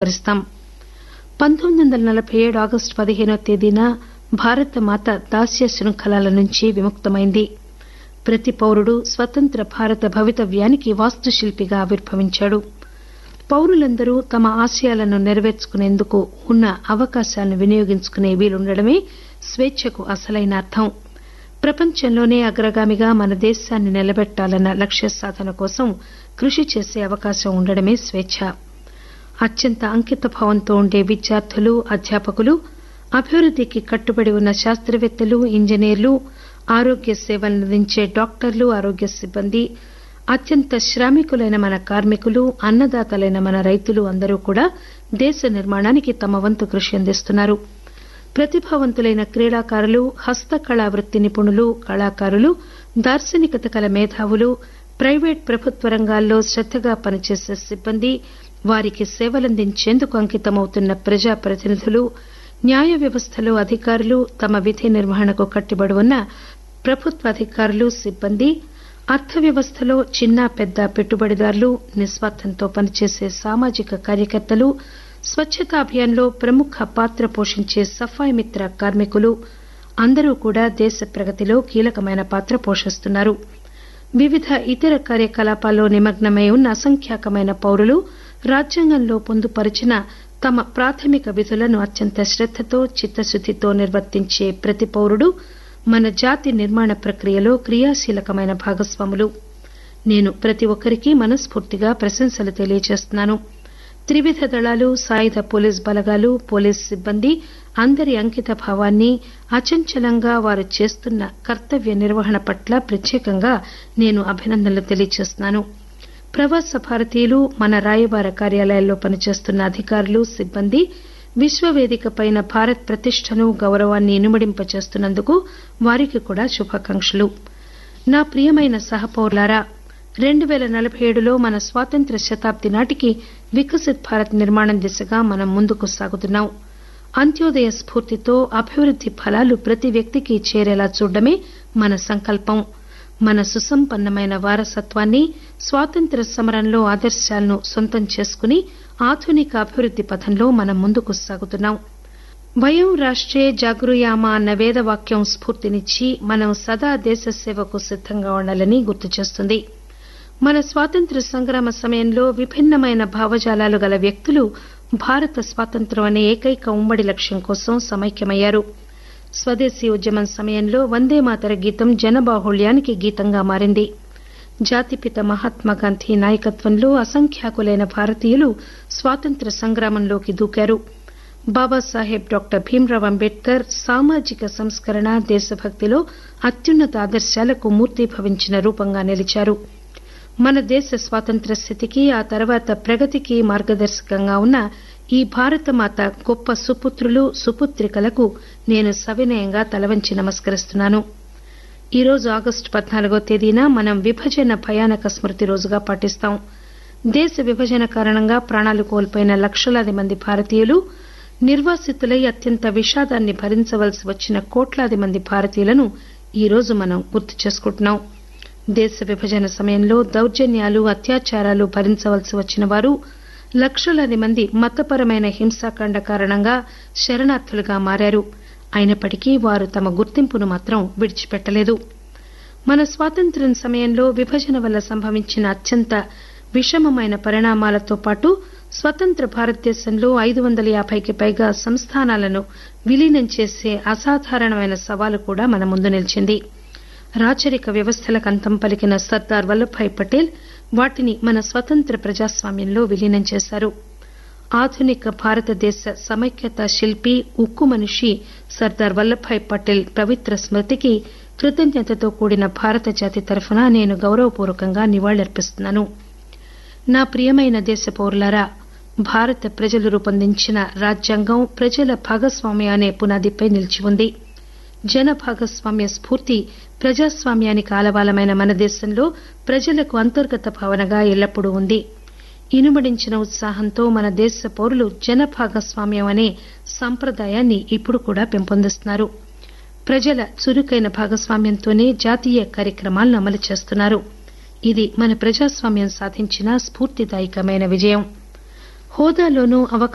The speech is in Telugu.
స్మరిస్తాం పంతొమ్మిది వందల నలబై ఏడు ఆగస్టు పదిహేనో తేదీన భారతమాత దాస్య శృంఖలాల నుంచి విముక్తమైంది ప్రతి పౌరుడు స్వతంత్ర భారత భవితవ్యానికి వాస్తుశిల్పిగా ఆవిర్భవించాడు పౌరులందరూ తమ ఆశయాలను నెరవేర్చుకునేందుకు ఉన్న అవకాశాలను వినియోగించుకునే వీలుండడమే స్వేచ్చకు అసలైన అర్థం ప్రపంచంలోనే అగ్రగామిగా మన దేశాన్ని నిలబెట్టాలన్న లక్ష్య సాధన కోసం కృషి చేసే అవకాశం ఉండడమే స్వేచ్ఛ అత్యంత అంకితభావంతో ఉండే విద్యార్థులు అధ్యాపకులు అభివృద్దికి కట్టుబడి ఉన్న శాస్త్రవేత్తలు ఇంజనీర్లు ఆరోగ్య సేవలందించే డాక్టర్లు ఆరోగ్య సిబ్బంది అత్యంత శ్రామికులైన మన కార్మికులు అన్నదాతలైన మన రైతులు అందరూ కూడా దేశ నిర్మాణానికి తమ వంతు కృషి అందిస్తున్నారు ప్రతిభావంతులైన క్రీడాకారులు హస్తకళా వృత్తి నిపుణులు కళాకారులు దార్శనికత కల మేధావులు ప్రైవేట్ ప్రభుత్వ రంగాల్లో శ్రద్దగా పనిచేసే సిబ్బంది వారికి సేవలందించేందుకు అంకితమవుతున్న ప్రజాప్రతినిధులు న్యాయ వ్యవస్థలో అధికారులు తమ విధి నిర్వహణకు కట్టుబడి ఉన్న ప్రభుత్వ అధికారులు సిబ్బంది అర్థవ్యవస్థలో చిన్న పెద్ద పెట్టుబడిదారులు నిస్వార్థంతో పనిచేసే సామాజిక కార్యకర్తలు స్వచ్చతా అభియాన్లో ప్రముఖ పాత్ర పోషించే సఫాయి మిత్ర కార్మికులు అందరూ కూడా దేశ ప్రగతిలో కీలకమైన పాత్ర పోషిస్తున్నారు వివిధ ఇతర కార్యకలాపాల్లో నిమగ్నమై ఉన్న అసంఖ్యాకమైన పౌరులు రాజ్యాంగంలో పొందుపరిచిన తమ ప్రాథమిక విధులను అత్యంత శ్రద్దతో చిత్తశుద్దితో నిర్వర్తించే ప్రతి పౌరుడు మన జాతి నిర్మాణ ప్రక్రియలో క్రియాశీలకమైన భాగస్వాములు నేను ప్రతి ఒక్కరికీ మనస్ఫూర్తిగా ప్రశంసలు తెలియజేస్తున్నాను త్రివిధ దళాలు సాయుధ పోలీస్ బలగాలు పోలీస్ సిబ్బంది అందరి అంకిత భావాన్ని అచంచలంగా వారు చేస్తున్న కర్తవ్య నిర్వహణ పట్ల ప్రత్యేకంగా నేను అభినందనలు తెలియజేస్తున్నాను ప్రవాస భారతీయులు మన రాయబార కార్యాలయాల్లో పనిచేస్తున్న అధికారులు సిబ్బంది విశ్వవేదికపైన భారత్ ప్రతిష్టను గౌరవాన్ని ఇనుమడింపచేస్తున్నందుకు వారికి కూడా శుభాకాంక్షలు నా ప్రియమైన సహపౌరులారా రెండు పేల నలబై ఏడులో మన స్వాతంత్ర శతాబ్ది నాటికి వికసిత్ భారత్ నిర్మాణం దిశగా మనం ముందుకు సాగుతున్నాం అంత్యోదయ స్ఫూర్తితో అభివృద్ది ఫలాలు ప్రతి వ్యక్తికి చేరేలా చూడడమే మన సంకల్పం మన సుసంపన్నమైన వారసత్వాన్ని స్వాతంత్ర్య సమరంలో ఆదర్శాలను సొంతం చేసుకుని ఆధునిక అభివృద్ది పథంలో మనం ముందుకు సాగుతున్నాం వయం రాష్ట్రే జాగృయామా అన్న వేదవాక్యం స్ఫూర్తినిచ్చి మనం సదా దేశ సేవకు సిద్దంగా ఉండాలని గుర్తు చేస్తుంది మన స్వాతంత్ర్య సంగ్రామ సమయంలో విభిన్నమైన భావజాలాలు గల వ్యక్తులు భారత స్వాతంత్ర్యం అనే ఏకైక ఉమ్మడి లక్ష్యం కోసం సమైక్యమయ్యారు స్వదేశీ ఉద్యమం సమయంలో వందేమాతర గీతం జనబాహుళ్యానికి గీతంగా మారింది జాతిపిత మహాత్మాగాంధీ నాయకత్వంలో అసంఖ్యాకులైన భారతీయులు స్వాతంత్ర్య సంగ్రామంలోకి దూకారు బాబాసాహెబ్ డాక్టర్ భీమ్రావ్ అంబేద్కర్ సామాజిక సంస్కరణ దేశభక్తిలో అత్యున్నత ఆదర్శాలకు మూర్తీభవించిన రూపంగా నిలిచారు మన దేశ స్వాతంత్ర్య స్థితికి ఆ తర్వాత ప్రగతికి మార్గదర్శకంగా ఉన్న ఈ భారతమాత గొప్ప సుపుత్రులు సుపుత్రికలకు నేను సవినయంగా తలవంచి నమస్కరిస్తున్నాను ఈరోజు ఆగస్టు పద్నాలుగో తేదీన మనం విభజన భయానక స్మృతి రోజుగా పాటిస్తాం దేశ విభజన కారణంగా ప్రాణాలు కోల్పోయిన లక్షలాది మంది భారతీయులు నిర్వాసితులై అత్యంత విషాదాన్ని భరించవలసి వచ్చిన కోట్లాది మంది భారతీయులను ఈరోజు మనం గుర్తు చేసుకుంటున్నాం దేశ విభజన సమయంలో దౌర్జన్యాలు అత్యాచారాలు భరించవలసి వచ్చిన వారు లక్షలాది మంది మతపరమైన హింసాకాండ కారణంగా శరణార్థులుగా మారారు అయినప్పటికీ వారు తమ గుర్తింపును మాత్రం విడిచిపెట్టలేదు మన స్వాతంత్ర్యం సమయంలో విభజన వల్ల సంభవించిన అత్యంత విషమమైన పరిణామాలతో పాటు స్వతంత్ర భారతదేశంలో ఐదు వందల యాభైకి పైగా సంస్థానాలను విలీనం చేసే అసాధారణమైన సవాలు కూడా మన ముందు నిలిచింది రాచరిక వ్యవస్థలకు అంతం పలికిన సర్దార్ వల్లభాయ్ పటేల్ వాటిని మన స్వతంత్ర ప్రజాస్వామ్యంలో విలీనం చేశారు ఆధునిక భారతదేశ సమైక్యతా శిల్పి ఉక్కు మనిషి సర్దార్ వల్లభాయ్ పటేల్ పవిత్ర స్మృతికి కృతజ్ఞతతో కూడిన భారత జాతి తరఫున నేను గౌరవపూర్వకంగా నివాళులర్పిస్తున్నాను నా ప్రియమైన దేశ పౌరులారా భారత ప్రజలు రూపొందించిన రాజ్యాంగం ప్రజల భాగస్వామ్యం అనే పునాదిపై నిలిచి ఉంది జన భాగస్వామ్య స్ఫూర్తి ప్రజాస్వామ్యానికి ఆలవాలమైన మన దేశంలో ప్రజలకు అంతర్గత భావనగా ఎల్లప్పుడూ ఉంది ఇనుమడించిన ఉత్సాహంతో మన దేశ పౌరులు జన భాగస్వామ్యం అనే సంప్రదాయాన్ని ఇప్పుడు కూడా పెంపొందిస్తున్నారు ప్రజల చురుకైన భాగస్వామ్యంతోనే జాతీయ కార్యక్రమాలను అమలు చేస్తున్నారు ఇది మన ప్రజాస్వామ్యం సాధించిన స్ఫూర్తిదాయకమైన విజయం హోదాలోనూ అవకాశాల్లోనూ